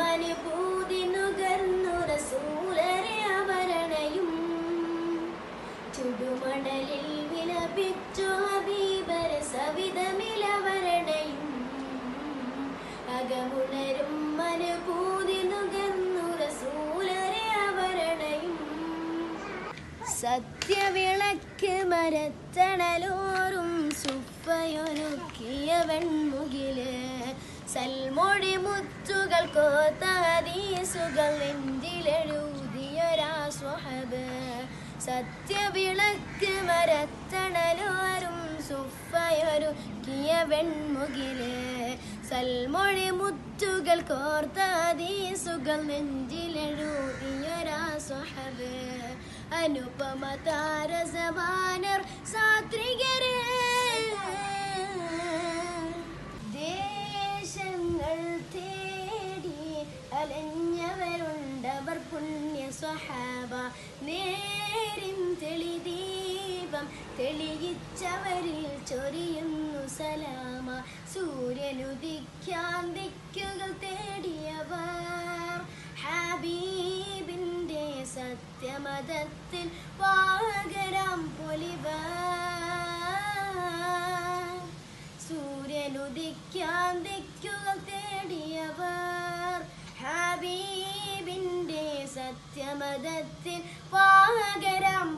അനുഭൂതി നുകർന്നു റസൂലരെ അവരണയും ചുടുമണലിൽ വിലപിച്ചു ഹബീബര സവിധമിലവരണയും അകമുണരും അനുഭൂതി നുകർന്നു റസൂലരെ അവരണയും സത്യവിളക്ക് മരത്തണലോറും സുപ്പയൊരുക്കിയ വെൺമുകില് സൽമൊഴി മുത്തുകൾ കോത്തീസുകൾ നെഞ്ചിലെഴുതിയൊരാ സ്വഹബ് സത്യവിളക്ക് മരത്തണലോരും സുഫയൊരുക്കിയ വെൺമുകില് സൽമൊഴി മുത്തുകൾ കോർത്തീസുകൾ നെഞ്ചിലെഴുതിയൊരാ സ്വഹബ് അനുപമ താരസമാനർ സാത്രികര് ദേശങ്ങൾ തേടി അലഞ്ഞവരുണ്ടവർ പുണ്യ സ്വഹാബ നേരിൻ തെളിദീപം തെളിയിച്ചവരിൽ ചൊരിയുന്നു സലാമ സൂര്യനുദിക്കാൻ ദിക്കുകൾ തേടിയവർ ഹബീബിന്റെ സത്യമതത്തിൽ പാകരാം പൊലിവർ സൂര്യനുദിക്കാൻ ദിക്കുകൾ തേടിയവർ ഹബീബിന്റെ സത്യമതത്തിൽ പാകരാം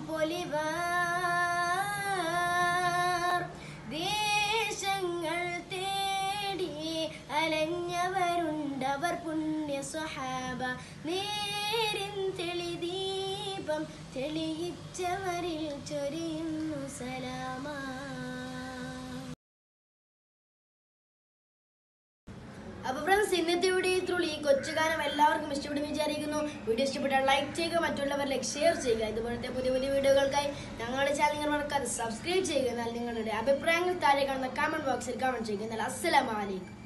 പൊലിവർ ദേശങ്ങൾ തേടി അലഞ്ഞവരുണ്ടവർ പുണ്യ സ്വഹാബ നേരിൻ തെളിദീപം തെളിയിച്ചവരിൽ ചൊരിയുന്നു സലാമ അപ്പൊ ഫ്രണ്ട്സ് ഇന്നത്തെ വീഡിയോ ഇത്രയുള്ളൂ ഈ കൊച്ചുകാലം എല്ലാവർക്കും ഇഷ്ടപ്പെടും വിചാരിക്കുന്നു വീഡിയോ ഇഷ്ടപ്പെട്ടാൽ ലൈക്ക് ചെയ്യുക മറ്റുള്ളവരിലേക്ക് ഷെയർ ചെയ്യുക ഇതുപോലത്തെ പുതിയ പുതിയ വീഡിയോകൾക്കായി ഞങ്ങളുടെ ചാനൽ നിങ്ങൾ മറക്കാതെ സബ്സ്ക്രൈബ് ചെയ്യുക എന്നാൽ നിങ്ങളുടെ അഭിപ്രായങ്ങൾ താഴെ കാണുന്ന കമന്റ് ബോക്സിൽ കമന്റ് ചെയ്യുക എന്നാൽ അസ്സലാമലൈക്കും